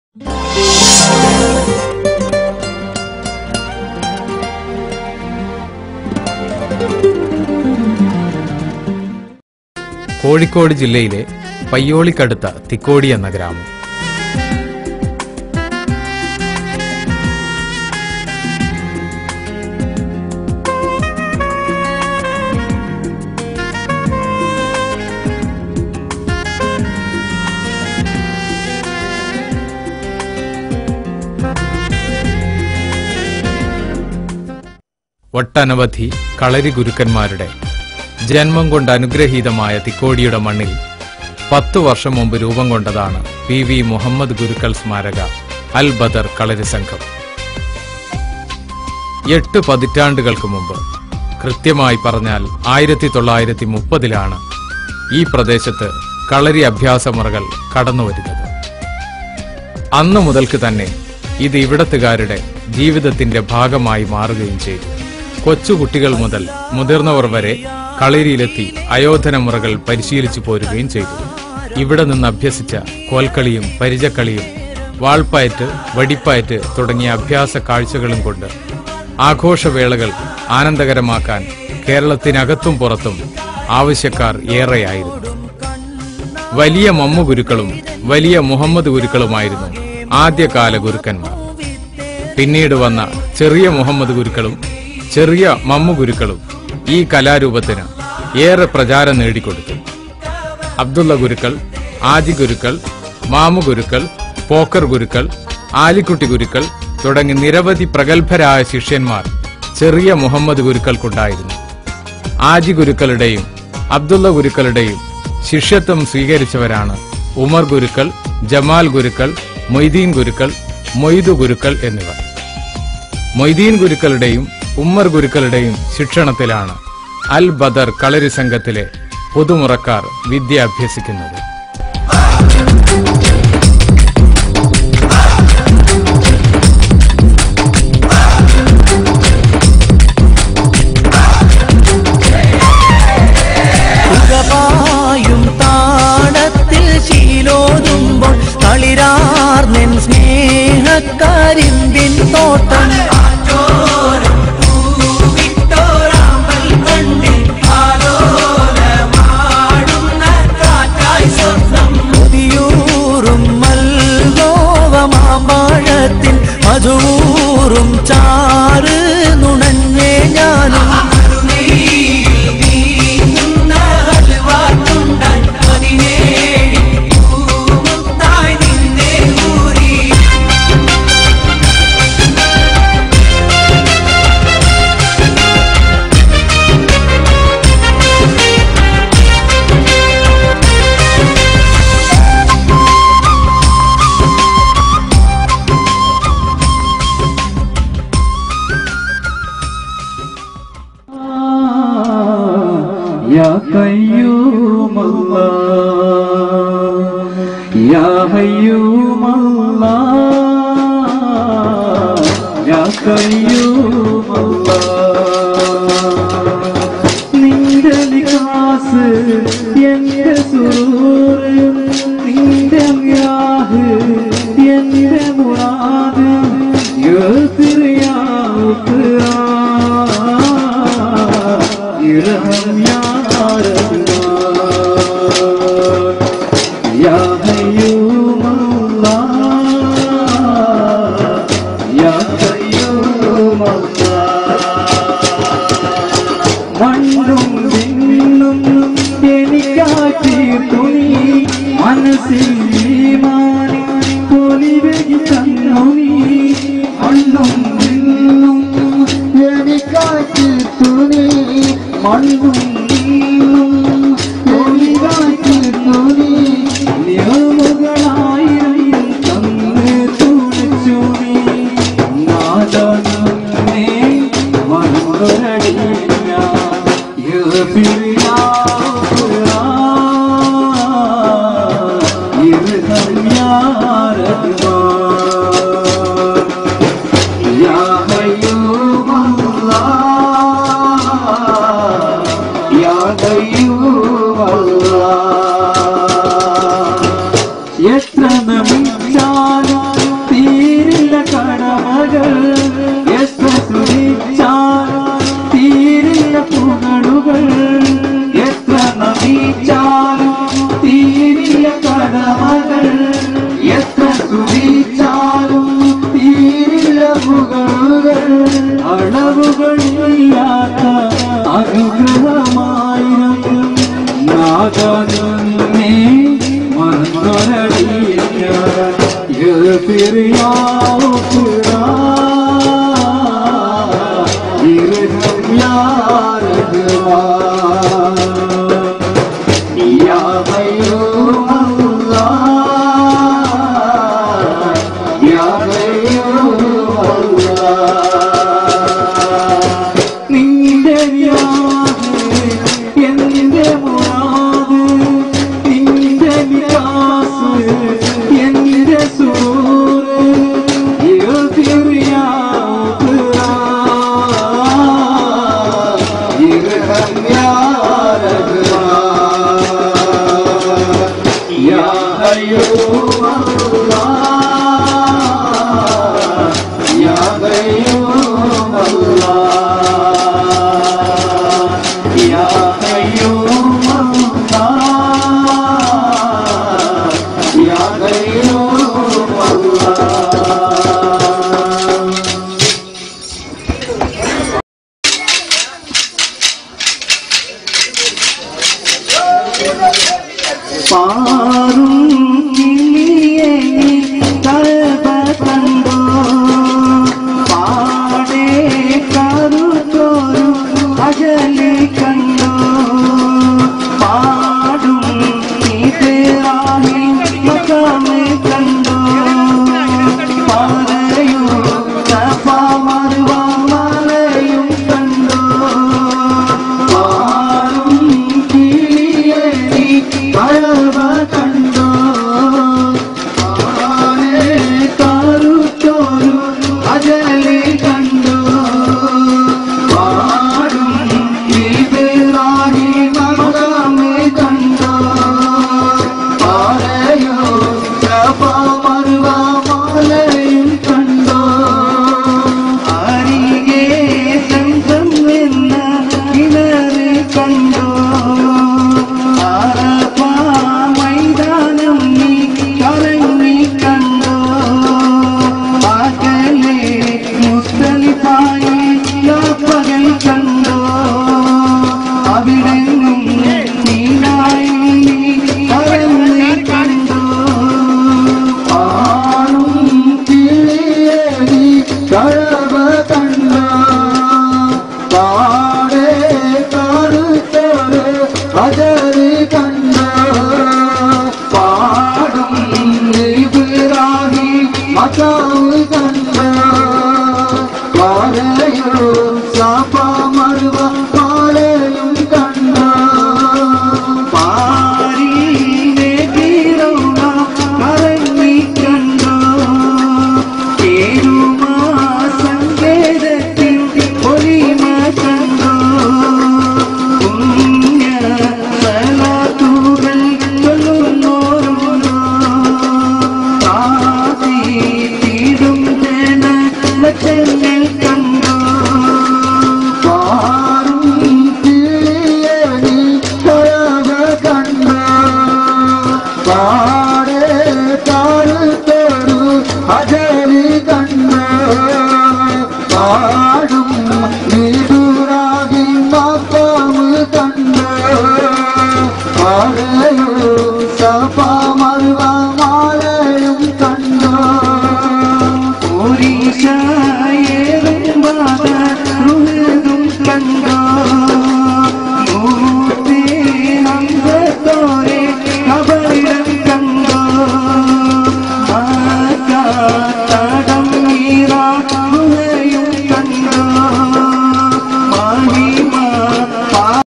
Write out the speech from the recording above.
കോഴിക്കോട് ജില്ലയിലെ പയ്യോളിക്കടുത്ത തിക്കോടി എന്ന ഗ്രാമം ഒട്ടനവധി കളരി ഗുരുക്കന്മാരുടെ ജന്മം കൊണ്ട് അനുഗ്രഹീതമായ തിക്കോടിയുടെ മണ്ണിൽ പത്തു വർഷം മുമ്പ് രൂപം കൊണ്ടതാണ് പി വി മുഹമ്മദ് ഗുരുക്കൾ സ്മാരക അൽ ബദർ കളരി സംഘം എട്ട് പതിറ്റാണ്ടുകൾക്ക് മുമ്പ് കൃത്യമായി പറഞ്ഞാൽ ആയിരത്തി തൊള്ളായിരത്തി മുപ്പതിലാണ് ഈ പ്രദേശത്ത് കളരി അഭ്യാസമുറകൾ കടന്നുവരുന്നത് അന്നു മുതൽക്ക് തന്നെ ഇത് ഇവിടത്തുകാരുടെ ജീവിതത്തിന്റെ ഭാഗമായി മാറുകയും ചെയ്തു കൊച്ചുകുട്ടികൾ മുതൽ മുതിർന്നവർ വരെ കളരിയിലെത്തി അയോധന മുറകൾ പരിശീലിച്ചു പോരുകയും ചെയ്തു ഇവിടെ നിന്ന് അഭ്യസിച്ച കോൽക്കളിയും പരിചക്കളിയും വാൾപ്പയറ്റ് വടിപ്പയറ്റ് തുടങ്ങിയ അഭ്യാസ കാഴ്ചകളും കൊണ്ട് ആഘോഷവേളകൾ ആനന്ദകരമാക്കാൻ കേരളത്തിനകത്തും പുറത്തും ആവശ്യക്കാർ ഏറെയായിരുന്നു വലിയ മമ്മു ഗുരുക്കളും വലിയ മുഹമ്മദ് ഗുരുക്കളുമായിരുന്നു ആദ്യകാല ഗുരുക്കന്മാർ പിന്നീട് വന്ന ചെറിയ മുഹമ്മദ് ഗുരുക്കളും ചെറിയ മമ്മു ഗുരുക്കളും ഈ കലാരൂപത്തിന് ഏറെ പ്രചാരം നേടിക്കൊടുത്തു അബ്ദുള്ള ഗുരുക്കൾ ആദി ഗുരുക്കൾ മാമു ഗുരുക്കൾ പോക്കർ ഗുരുക്കൾ ആലിക്കുട്ടി ഗുരുക്കൾ തുടങ്ങി നിരവധി പ്രഗത്ഭരായ ശിഷ്യന്മാർ ചെറിയ മുഹമ്മദ് ഗുരുക്കൾക്കുണ്ടായിരുന്നു ആജി ഗുരുക്കളുടെയും അബ്ദുള്ള ഗുരുക്കളുടെയും ശിഷ്യത്വം സ്വീകരിച്ചവരാണ് ഉമർ ഗുരുക്കൾ ജമാൽ ഗുരുക്കൾ മൊയ്തീൻ ഗുരുക്കൾ മൊയ്തു ഗുരുക്കൾ എന്നിവർ മൊയ്തീൻ ഗുരുക്കളുടെയും ഉമ്മർ ഗുരുക്കളുടെയും ശിക്ഷണത്തിലാണ് അൽ ബദർ കളരി സംഘത്തിലെ പുതുമുറക്കാർ വിദ്യ അഭ്യസിക്കുന്നത് സുഖമായും താളത്തിൽ ശീലോതുമ്പോൾ കളിരാർന്നെൻ സ്നേഹക്കരിമ്പിൻ തോട്ടം കൊതിയൂറും മൽഗോവമാമ്പഴത്തിൻ മധുവൂറും ചാറ് നുണഞ്ഞേ ഞാനും يا قيوم الله يا هيوم الله يا قيوم الله നിന്റെ വികാസ് എന്റെ സുറൂറ് നിന്റെ വ്യാഹ് എന്റെ മുറാദ് യഗ്ഫിർ യാ ഉഖ്റാൻ ഇർഹം യാ റഹ്മാൻ യാ ഹയ്യൂം അല്ലാഹ് യാ ഖയ്യൂം മണ്ണും വിണ്ണും എനിക്കാറ്റി തുണി മനസ്സിൽ ഈമാനി പൊലിവെകി തന്നു നീ മണ്ണും വിണ്ണും എനിക്കാറ്റി തുണി മണ്ണും വിണ്ണും എനിക്കാറ്റി തുണി നിയമുകളായിരം തന്ന് തുണച്ചു നീ നാദനേ മറുപടിയില്ല യഗ്ഫിർ യാ ഖുർആൻ ഇർഹം യാ റഹ്മാൻ യാ ഹയ്യൂം അല്ലാഹ് കഥകൾ എത്ര സ്തുതിച്ചാൽ തീരില്ല പുകളുകൾ എത്ര നമിച്ചാലും തീരില്ല കടമകൾ എത്ര സ്തുതിച്ചാലും തീരില്ല പുകളുകൾ അളവുകളില്ലാത്ത അനുഗ്രഹമായിരം നാഗനെ മറന്നൊരടിയ നിന്റെ എന്റെ മുറാദ് നിന്റെ വികാസ് എന്റെ സൂര് പാറും കിളിയേ കൽബ കണ്ടോ പാടേ കറുത്തോരു അജലി കണ്ടോ പാടും ഇതേറാഹി മകമേ കണ്ടോ പറയൂ സഫ മറുവ മലയും കണ്ടോ പാറും കിളിയേ കൽബ കണ്ടോ പാടേ കറുത്തോരു അജലി കണ്ടോ പാടും ഇതേറാഹി മകമേ കണ്ടോ പാറയോ സഫ മറുവ മലയും കണ്ടോ അരികെ സംസം എന്ന കിണറ് കണ്ടോ അറഫ മൈതാനം നീ കറങ്ങി കണ്ടോ പകലെ മുസ്തലിഫായി പകൽ കണ്ടോ അവിടെങ്ങും നീനായി കറങ്ങി കണ്ടോ ആണും കിളിയേറി കഴവ കണ്ട പാടേ കറുത്തോര് അജറി കണ്ട പാടും ഇബ്രാഹി മക്കാവ് കണ്ട പാടയോ സാപ്പ മറുവ പാടയും കണ്ട പാരീനെ തീരൗണ കറങ്ങി കണ്ടോ ചേരുമാ സങ്കേതത്തിൽ ഒലിമ കണ്ടോ പുണ്യ സലാത്തുകൾ ചൊല്ലുന്നോരുണ്ടോ കാസി തീടും ജന ലക്ഷങ്ങൾ കണ്ടോ പാറും കിളിയേണി കഴവ കണ്ടോ പാടേ കാലത്തോരു അജലി കണ്ട പാടും നീതുരാകി മാപ്പാമ് കണ്ട പാടയോ സഫ മറുവ മാലയും കണ്ട ഒരീശയേറും ബാധ